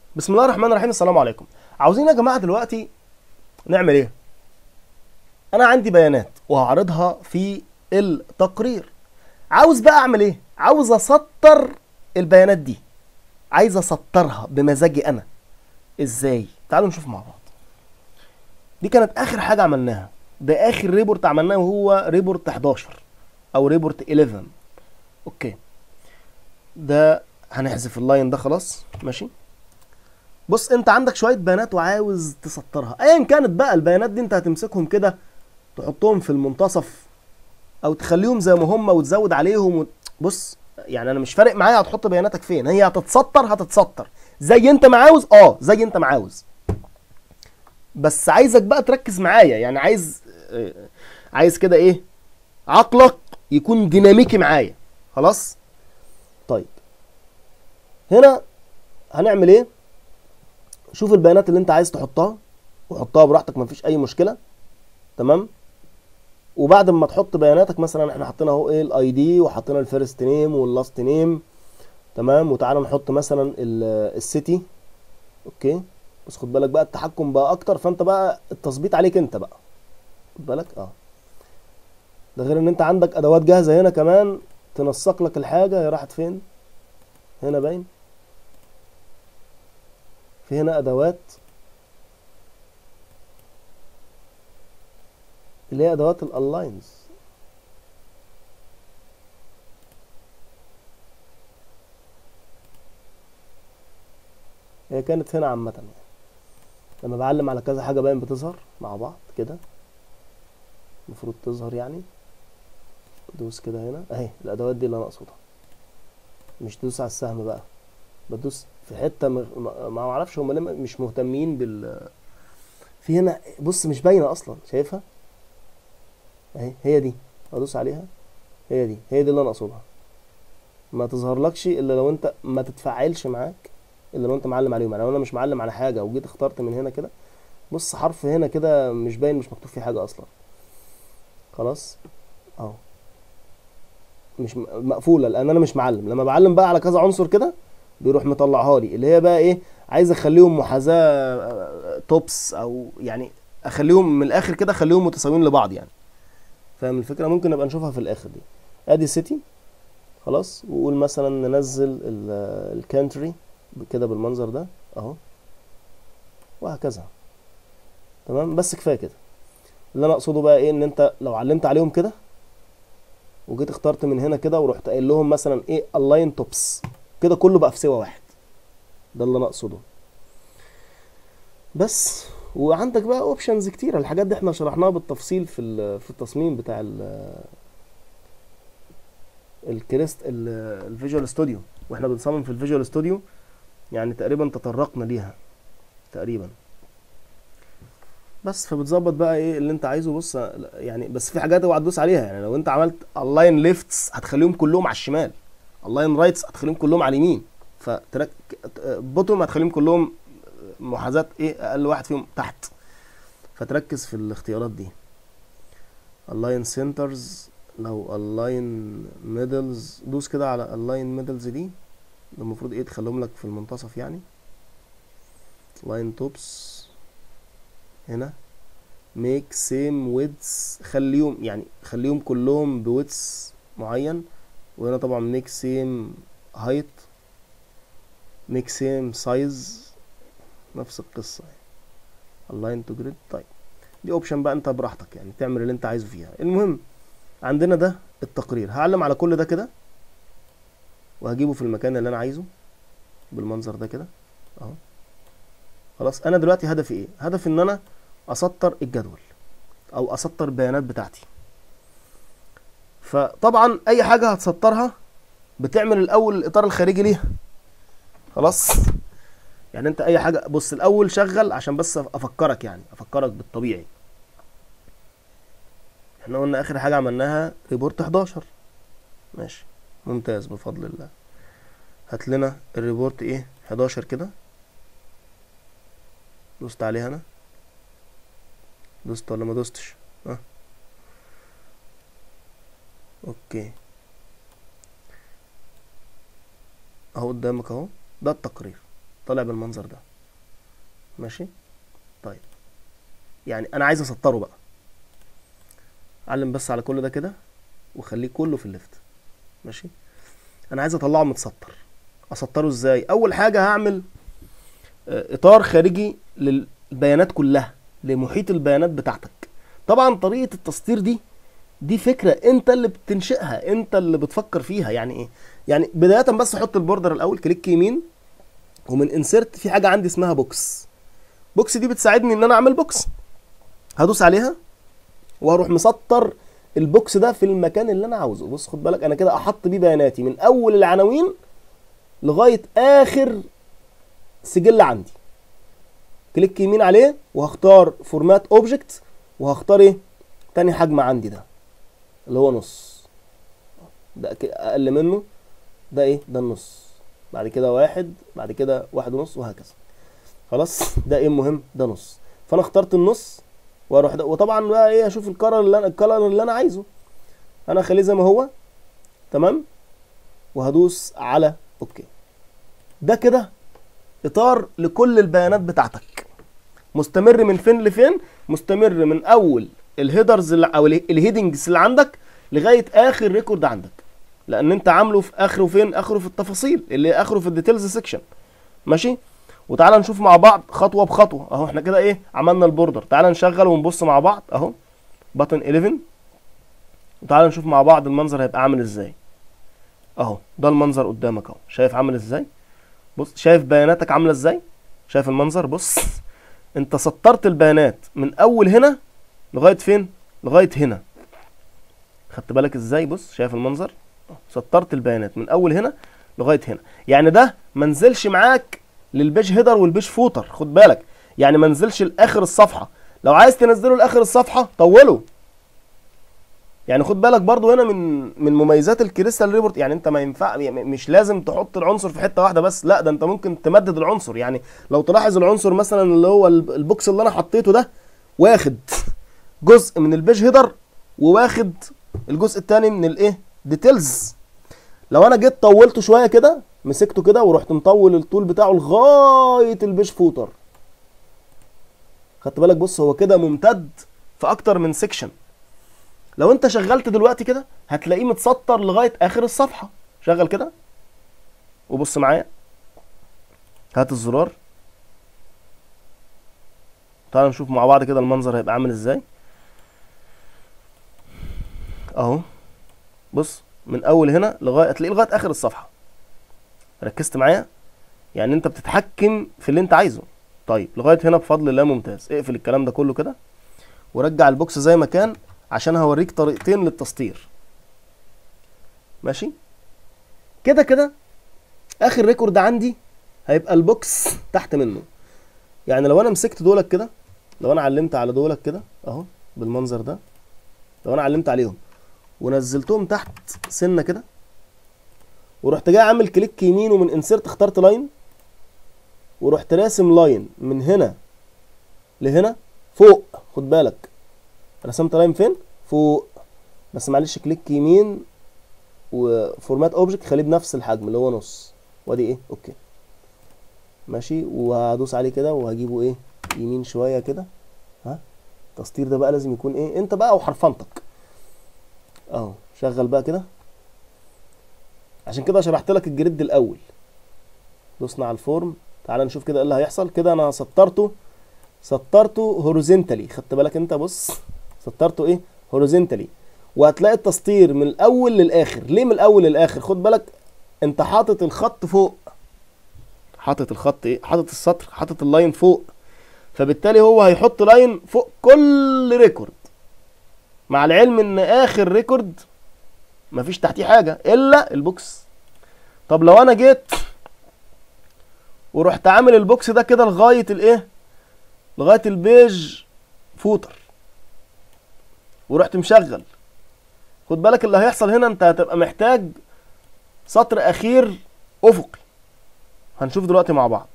بسم الله الرحمن الرحيم السلام عليكم عاوزين يا جماعه دلوقتي نعمل ايه انا عندي بيانات وهعرضها في التقرير عاوز بقى اعمل ايه عاوز اسطر البيانات دي عايز اسطرها بمزاجي انا ازاي تعالوا نشوف مع بعض دي كانت اخر حاجه عملناها ده اخر ريبورت عملناه وهو ريبورت 11 او ريبورت 11 اوكي ده هنحذف اللاين ده خلاص ماشي بص انت عندك شويه بيانات وعاوز تسطرها ايا كانت بقى البيانات دي انت هتمسكهم كده تحطهم في المنتصف او تخليهم زي ما هم وتزود عليهم وت... بص يعني انا مش فارق معايا هتحط بياناتك فين هي هتتسطر هتتسطر زي انت ما عاوز اه زي انت ما عاوز بس عايزك بقى تركز معايا يعني عايز آه، عايز كده ايه عقلك يكون ديناميكي معايا خلاص طيب هنا هنعمل ايه شوف البيانات اللي انت عايز تحطها وحطها براحتك مفيش اي مشكله تمام وبعد ما تحط بياناتك مثلا احنا حطينا اهو ايه الاي دي وحطينا الفيرست نيم واللاست نيم تمام وتعالى نحط مثلا ال- السيتي اوكي بس خد بالك بقى التحكم بقى اكتر فانت بقى التظبيط عليك انت بقى خد بالك اه ده غير ان انت عندك ادوات جاهزه هنا كمان تنسق لك الحاجه هي راحت فين هنا باين في هنا ادوات اللي هي ادوات الالاينز هي كانت هنا عامة يعني لما بعلم على كذا حاجة باين بتظهر مع بعض كده المفروض تظهر يعني دوس كده هنا اهي الادوات دي اللي انا اقصدها مش دوس على السهم بقى بدوس في حته م- ما ما اعرفش هم ليه مش مهتمين بال في هنا بص مش باينه اصلا شايفها اهي هي دي ادوس عليها هي دي هي دي اللي انا اقصدها ما تظهرلكش الا لو انت ما تتفاعلش معاك الا لو انت معلم عليهم يعني لو انا مش معلم على حاجه وجيت اخترت من هنا كده بص حرف هنا كده مش باين مش مكتوب فيه حاجه اصلا خلاص اهو مش م- مقفوله لان انا مش معلم لما بعلم بقى على كذا عنصر كده بيروح مطلعها لي اللي هي بقى ايه عايز اخليهم محاذاه توبس او يعني اخليهم من الاخر كده اخليهم متساويين لبعض يعني فاهم الفكره ممكن نبقى نشوفها في الاخر دي ادي سيتي خلاص وقول مثلا ننزل الكانتري كده بالمنظر ده اهو وهكذا تمام بس كفايه كده اللي انا اقصده بقى ايه ان انت لو علمت عليهم كده وجيت اخترت من هنا كده ورحت قايل لهم مثلا ايه الاين توبس كده كله بقى في سوا واحد ده اللي انا اقصده بس وعندك بقى اوبشنز كتيره الحاجات دي احنا شرحناها بالتفصيل في ال- في التصميم بتاع ال الكريست الفيجوال ستوديو واحنا بنصمم في الفيجوال ستوديو يعني تقريبا تطرقنا ليها تقريبا بس فبتظبط بقى ايه اللي انت عايزه بص يعني بس في حاجات اوعى تدوس عليها يعني لو انت عملت الاين ليفتس هتخليهم كلهم على الشمال الاين رايتس هتخليهم كلهم على اليمين فترك بوتوم هتخليهم كلهم محاذاة ايه اقل واحد فيهم تحت فتركز في الاختيارات دي align centers لو align middles دوس كده على align middles دي ده المفروض ايه تخليهم لك في المنتصف يعني line tops هنا make same widths خليهم يعني خليهم كلهم بويدث معين وهنا طبعا make same height make same size نفس القصة يعني. align to grid طيب دي اوبشن بقى انت براحتك يعني تعمل اللي انت عايزه فيها المهم عندنا ده التقرير هعلم على كل ده كده وهجيبه في المكان اللي انا عايزه بالمنظر ده كده اهو خلاص انا دلوقتي هدفي ايه هدفي ان انا اسطر الجدول او اسطر البيانات بتاعتي فطبعا اي حاجه هتسطرها بتعمل الاول الاطار الخارجي ليها خلاص يعني انت اي حاجه بص الاول شغل عشان بس افكرك يعني افكرك بالطبيعي احنا قلنا اخر حاجه عملناها ريبورت 11 ماشي ممتاز بفضل الله هات لنا الريبورت ايه 11 كده دوست عليها انا دوست ولا ما دوستش اه اوكي اهو قدامك اهو ده التقرير طالع بالمنظر ده ماشي طيب يعني انا عايز اسطره بقى علم بس على كل ده كده وخليه كله في الليفت ماشي انا عايز اطلعه متسطر اسطره ازاي اول حاجه هعمل آه، اطار خارجي للبيانات كلها لمحيط البيانات بتاعتك طبعا طريقه التسطير دي دي فكره انت اللي بتنشئها انت اللي بتفكر فيها يعني ايه يعني بدايه بس احط البوردر الاول كليك يمين ومن انسرت في حاجه عندي اسمها بوكس بوكس دي بتساعدني ان انا اعمل بوكس هدوس عليها وهروح مسطر البوكس ده في المكان اللي انا عاوزه بص خد بالك انا كده احط بيه بياناتي من اول العناوين لغايه اخر سجل عندي كليك يمين عليه وهختار فورمات اوبجكت وهختار ايه تاني حجم عندي ده اللي هو نص ده ك- اقل منه ده ايه ده النص بعد كده واحد بعد كده واحد ونص وهكذا خلاص ده ايه المهم ده نص فانا اخترت النص واروح ده وطبعا بقى ايه اشوف الكلر اللي انا الكلر اللي انا عايزه انا اخليه زي ما هو تمام وهدوس على اوكي ده كده اطار لكل البيانات بتاعتك مستمر من فين لفين مستمر من اول الهيدرز اللي او الهيدنجز اللي عندك لغايه اخر ريكورد عندك لان انت عامله في اخره فين اخره في التفاصيل اللي اخره في الديتيلز سيكشن ماشي وتعالى نشوف مع بعض خطوه بخطوه اهو احنا كده ايه عملنا البوردر تعالى نشغل ونبص مع بعض اهو بutton 11 وتعالى نشوف مع بعض المنظر هيبقى عامل ازاي اهو ده المنظر قدامك اهو شايف عامل ازاي بص شايف بياناتك عامله ازاي شايف المنظر بص انت سطرت البيانات من اول هنا لغايه فين لغايه هنا خدت بالك ازاي بص شايف المنظر سطرت البيانات من اول هنا لغايه هنا يعني ده ما نزلش معاك للبيج هيدر والبيج فوتر خد بالك يعني ما نزلش لاخر الصفحه لو عايز تنزله لاخر الصفحه طوله يعني خد بالك برضو هنا من من مميزات الكريستال ريبورت يعني انت ما ينفع يعني مش لازم تحط العنصر في حته واحده بس لا ده انت ممكن تمدد العنصر يعني لو تلاحظ العنصر مثلا اللي هو الب- البوكس اللي انا حطيته ده واخد جزء من البيج هيدر وواخد الجزء الثاني من الايه ديتيلز لو انا جيت طولته شويه كده مسكته كده ورحت مطول الطول بتاعه لغايه البيج فوتر خدت بالك بص هو كده ممتد في اكتر من سيكشن لو انت شغلت دلوقتي كده هتلاقيه متسطر لغايه اخر الصفحه شغل كده وبص معايا هات الزرار تعال نشوف مع بعض كده المنظر هيبقى عامل ازاي اهو بص من اول هنا لغايه تلاقيه لغايه اخر الصفحه ركزت معايا يعني انت بتتحكم في اللي انت عايزه طيب لغايه هنا بفضل الله ممتاز اقفل الكلام ده كله كده ورجع البوكس زي ما كان عشان هوريك طريقتين للتسطير ماشي كده كده اخر ريكورد عندي هيبقى البوكس تحت منه يعني لو انا مسكت دولك كده لو انا علمت على دولك كده اهو بالمنظر ده لو انا علمت عليهم ونزلتهم تحت سنه كده ورحت جاي عامل كليك يمين ومن انسرت اخترت لاين ورحت راسم لاين من هنا لهنا فوق خد بالك رسمت لاين فين فوق بس معلش كليك يمين وفورمات اوبجكت خليه بنفس الحجم اللي هو نص وادي ايه اوكي ماشي وهدوس عليه كده وهجيبه ايه يمين شويه كده ها التسطير ده بقى لازم يكون ايه انت بقى وحرفنتك اهو شغل بقى كده عشان كده شرحت لك الجريد الاول دوسنا على الفورم تعال نشوف كده ايه اللي هيحصل كده انا سطرته سطرته هوريزونتالي خدت بالك انت بص سطرته ايه هوريزونتالي وهتلاقي التسطير من الاول للاخر ليه من الاول للاخر خد بالك انت حاطط الخط فوق حاطط الخط ايه حاطط السطر حاطط اللاين فوق فبالتالي هو هيحط لاين فوق كل ريكورد مع العلم ان اخر ريكورد مفيش تحتيه حاجه الا البوكس طب لو انا جيت ورحت عامل البوكس ده كده لغايه الايه لغايه البيج فوتر ورحت مشغل خد بالك اللي هيحصل هنا انت هتبقى محتاج سطر اخير افقي هنشوف دلوقتي مع بعض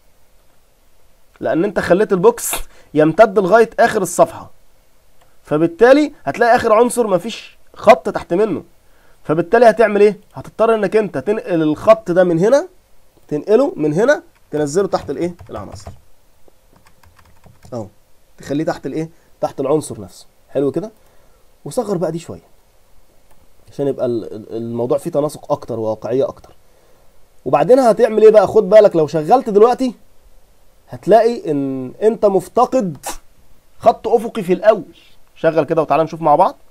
لان انت خليت البوكس يمتد لغايه اخر الصفحه فبالتالي هتلاقي اخر عنصر مفيش خط تحت منه فبالتالي هتعمل ايه هتضطر انك انت تنقل الخط ده من هنا تنقله من هنا تنزله تحت الايه العناصر اهو تخليه تحت الايه تحت العنصر نفسه حلو كده وصغر بقى دي شويه عشان يبقى ال- ال- الموضوع فيه تناسق اكتر وواقعيه اكتر وبعدين هتعمل ايه بقى خد بالك لو شغلت دلوقتي هتلاقي ان انت مفتقد خط افقي في الاول شغل كده وتعالى نشوف مع بعض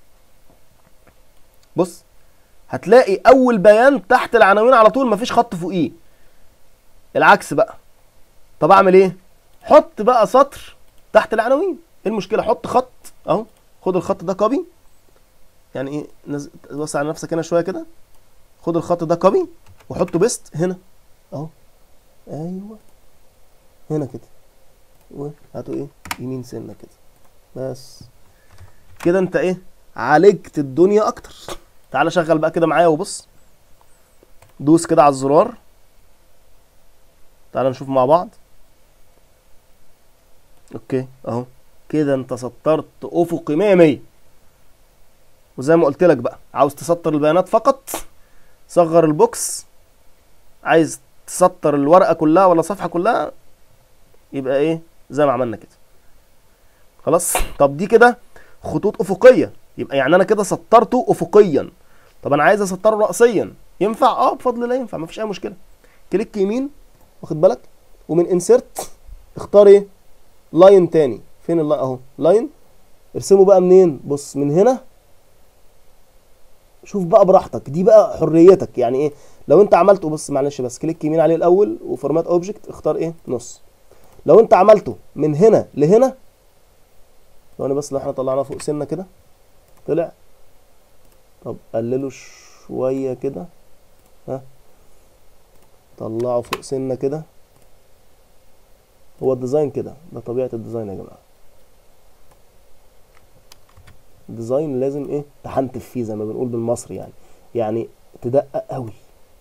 بص هتلاقي اول بيان تحت العناوين على طول مفيش خط فوقيه العكس بقى طب اعمل ايه حط بقى سطر تحت العناوين ايه المشكله حط خط اهو خد الخط ده كوبي يعني ايه نز... وسع على نفسك هنا شويه كده خد الخط ده كوبي وحطه بيست هنا اهو ايوه هنا كده وهاتوا ايه يمين سنه كده بس كده انت ايه عالجت الدنيا اكتر تعالى شغل بقى كده معايا وبص دوس كده على الزرار تعالى نشوف مع بعض اوكي اهو كده انت سطرت افقي 100 100 وزي ما قلت لك بقى عاوز تسطر البيانات فقط صغر البوكس عايز تسطر الورقه كلها ولا الصفحه كلها يبقى ايه زي ما عملنا كده خلاص طب دي كده خطوط افقيه يبقى يعني انا كده سطرته افقيا طب انا عايز اسطره راسيا ينفع اه بفضل الله ينفع مفيش اي مشكله كليك يمين واخد بالك ومن انسرت اختار ايه لاين تاني فين اللاين اهو لاين ارسمه بقى منين بص من هنا شوف بقى براحتك دي بقى حريتك يعني ايه لو انت عملته بص معلش بس كليك يمين عليه الاول وفورمات اوبجكت اختار ايه نص لو انت عملته من هنا لهنا لو انا بس لو احنا طلعناه فوق سنه كده طلع طب قلله شويه كده ها طلعه فوق سنه كده هو الديزاين كده ده طبيعه الديزاين يا جماعه الديزاين لازم ايه تحنتف فيه زي ما بنقول بالمصري يعني يعني تدقق قوي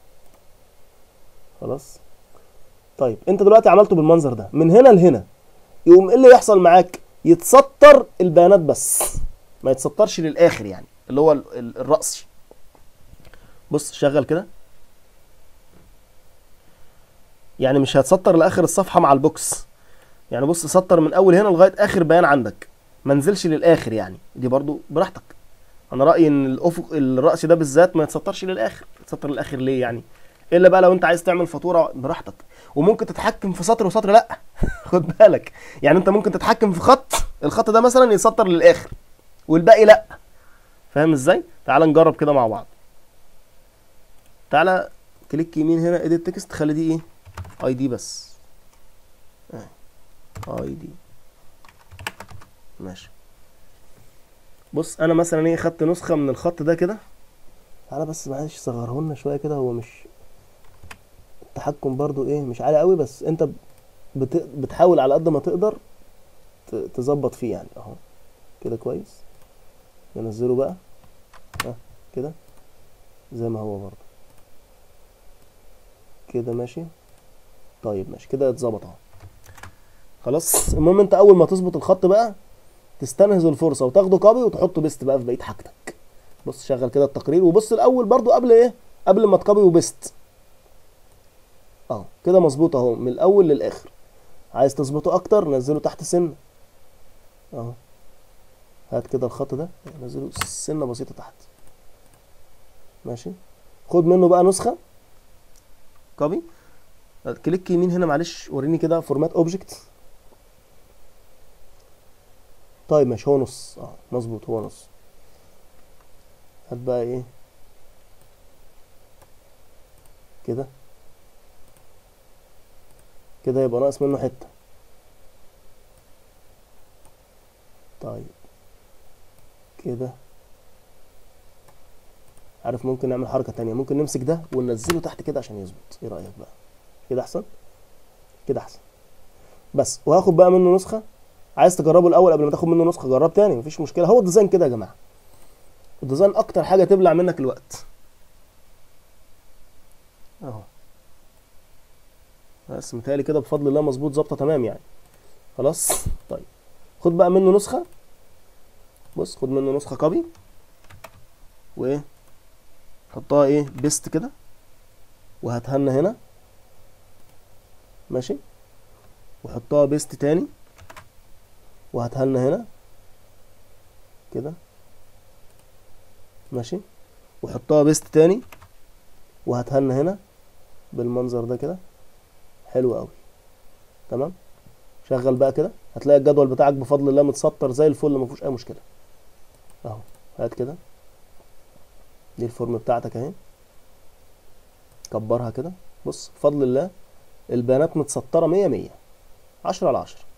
خلاص طيب انت دلوقتي عملته بالمنظر ده من هنا لهنا يقوم ايه اللي يحصل معاك يتسطر البيانات بس ما يتسطرش للاخر يعني اللي هو ال- ال- الرأسي بص شغل كده يعني مش هتسطر لاخر الصفحه مع البوكس يعني بص سطر من اول هنا لغايه اخر بيان عندك ما نزلش للاخر يعني دي برضو براحتك انا رايي ان الافق الرأسي ده بالذات ما يتسطرش للاخر يتسطر للاخر ليه يعني الا بقى لو انت عايز تعمل فاتوره براحتك وممكن تتحكم في سطر وسطر لا خد بالك يعني انت ممكن تتحكم في خط الخط ده مثلا يسطر للاخر والباقي لا فاهم ازاي تعال نجرب كده مع بعض تعالى كليك يمين هنا اديت تكست خلي دي ايه اي دي بس اي دي ماشي بص انا مثلا ايه خدت نسخه من الخط ده كده تعالى بس معلش صغره لنا شويه كده هو مش التحكم برضو ايه مش عالي قوي بس انت بت... بتحاول على قد ما تقدر ت... تظبط فيه يعني اهو كده كويس ننزله بقى ها كده زي ما هو برضو كده ماشي طيب ماشي كده اتظبط اهو خلاص المهم انت اول ما تظبط الخط بقى تستنهز الفرصه وتاخده كوبي وتحطه بيست بقى في بقيه حاجتك بص شغل كده التقرير وبص الاول برضو قبل ايه قبل ما تكوبي وبيست اهو كده مظبوط اهو من الاول للاخر عايز تظبطه اكتر نزله تحت سنه اهو هات كده الخط ده نزله سنه بسيطه تحت ماشي خد منه بقى نسخه كوبي كليك يمين هنا معلش وريني كده فورمات اوبجكت طيب ماشي هو نص اه مظبوط هو نص هات بقى ايه كده كده يبقى ناقص منه حته طيب كده عارف ممكن نعمل حركه تانية ممكن نمسك ده وننزله تحت كده عشان يظبط ايه رايك بقى كده احسن كده احسن بس وهاخد بقى منه نسخه عايز تجربه الاول قبل ما تاخد منه نسخه جرب تاني مفيش مشكله هو الديزاين كده يا جماعه الديزاين اكتر حاجه تبلع منك الوقت اهو بس متهيألي كده بفضل الله مظبوط ظابطه تمام يعني خلاص طيب خد بقى منه نسخه بص خد منه نسخه كوبي وايه حطها ايه بيست كده وهاتها لنا هنا ماشي وحطها بيست تاني وهاتها لنا هنا كده ماشي وحطها بيست تاني وهاتها لنا هنا بالمنظر ده كده حلو قوي تمام شغل بقى كده هتلاقي الجدول بتاعك بفضل الله متسطر زي الفل ما فيهوش اي مشكله اهو هات كده دي الفورم بتاعتك اهي كبرها كده بص بفضل الله البيانات متسطره 100 100 10 على 10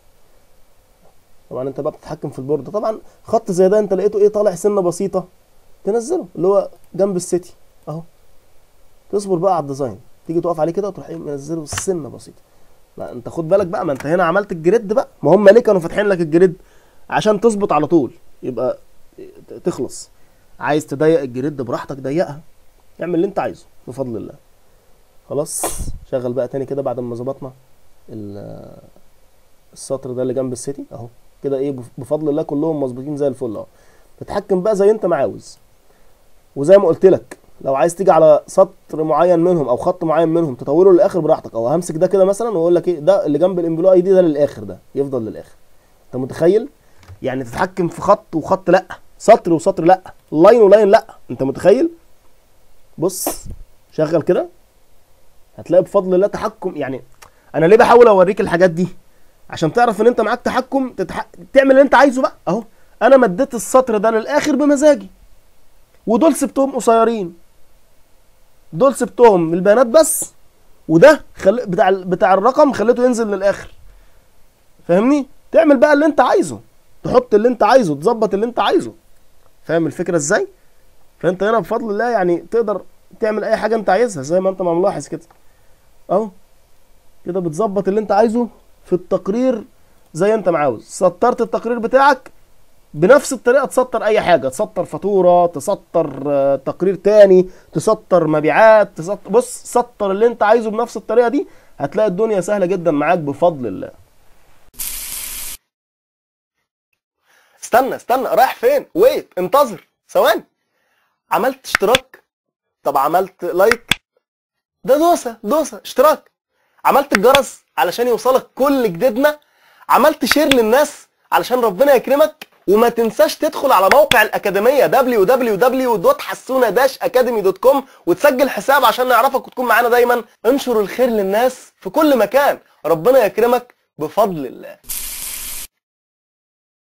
طبعا انت بقى بتتحكم في البورد طبعا خط زي ده انت لقيته ايه طالع سنه بسيطه تنزله اللي هو جنب السيتي اهو تصبر بقى على الديزاين تيجي تقف عليه كده وتروح ايه منزله سنه بسيطه لا انت خد بالك بقى ما انت هنا عملت الجريد بقى ما هم ليه كانوا فاتحين لك الجريد عشان تظبط على طول يبقى تخلص عايز تضيق الجريد براحتك ضيقها اعمل اللي انت عايزه بفضل الله خلاص شغل بقى تاني كده بعد ما ظبطنا ال- السطر ده اللي جنب السيتي اهو كده ايه بف- بفضل الله كلهم مظبوطين زي الفل اهو تتحكم بقى زي انت ما عاوز وزي ما قلت لك لو عايز تيجي على سطر معين منهم او خط معين منهم تطوله للاخر براحتك او همسك ده كده مثلا واقول لك ايه ده اللي جنب الامبلو اي دي ده للاخر ده يفضل للاخر انت متخيل يعني تتحكم في خط وخط لا سطر وسطر لا لاين ولاين لا انت متخيل بص شغل كده هتلاقي بفضل الله تحكم يعني انا ليه بحاول اوريك الحاجات دي عشان تعرف ان انت معاك تحكم تتح... تعمل اللي انت عايزه بقى اهو انا مديت السطر ده للاخر بمزاجي ودول سبتهم قصيرين دول سبتهم البيانات بس وده خل... بتاع ال- بتاع الرقم خليته ينزل للاخر فاهمني تعمل بقى اللي انت عايزه تحط اللي انت عايزه تظبط اللي انت عايزه فاهم الفكره ازاي فانت هنا بفضل الله يعني تقدر تعمل اي حاجه انت عايزها زي ما انت ما ملاحظ كده اهو كده بتظبط اللي انت عايزه في التقرير زي انت ما عاوز سطرت التقرير بتاعك بنفس الطريقه تسطر اي حاجه تسطر فاتوره تسطر آه، تقرير تاني تسطر مبيعات تسطر بص سطر اللي انت عايزه بنفس الطريقه دي هتلاقي الدنيا سهله جدا معاك بفضل الله استنى استنى رايح فين ويت انتظر ثواني عملت اشتراك طب عملت لايك ده دوسه دوسه اشتراك عملت الجرس علشان يوصلك كل جديدنا عملت شير للناس علشان ربنا يكرمك وما تنساش تدخل على موقع الأكاديمية www.حسونة-academy.com وتسجل حساب عشان نعرفك وتكون معانا دايما انشر الخير للناس في كل مكان ربنا يكرمك بفضل الله